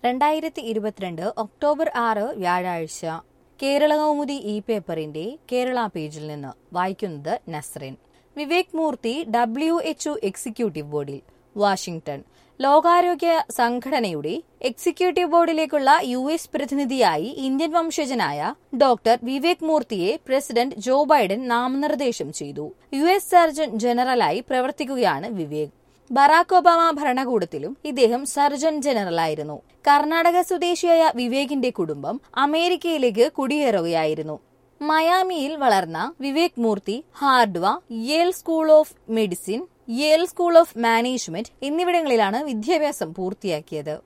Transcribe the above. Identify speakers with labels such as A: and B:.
A: രണ്ടായിരത്തി ഇരുപത്തിരണ്ട് ഒക്ടോബർ ആറ് വ്യാഴാഴ്ച കേരള കൗമുദി ഇ പേപ്പറിന്റെ കേരള പേജിൽ നിന്ന് വായിക്കുന്നത് Nasrin Vivek Murthy W HO executive ബോർഡിൽ വാഷിംഗ്ടൺ ലോകാരോഗ്യ സംഘടനയുടെ എക്സിക്യൂട്ടീവ് ബോർഡിലേക്കുള്ള യു എസ് പ്രതിനിധിയായി ഇന്ത്യൻ വംശജനായ ഡോക്ടർ വിവേക് മൂർത്തിയെ പ്രസിഡന്റ് ജോ ബൈഡൻ നാമനിർദ്ദേശം ചെയ്തു യു എസ് സർജൻ ജനറലായി പ്രവർത്തിക്കുകയാണ് വിവേക് ബറാക് ഒബാമ ഭരണകൂടത്തിലും ഇദ്ദേഹം സർജൻ ജനറലായിരുന്നു കർണാടക സ്വദേശിയായ വിവേകിന്റെ കുടുംബം അമേരിക്കയിലേക്ക് കുടിയേറുകയായിരുന്നു മയാമിയിൽ വളർന്ന Vivek Murthy Harvard Yale school of medicine Yale school of management എന്നിവിടങ്ങളിലാണ് വിദ്യാഭ്യാസം പൂർത്തിയാക്കിയത്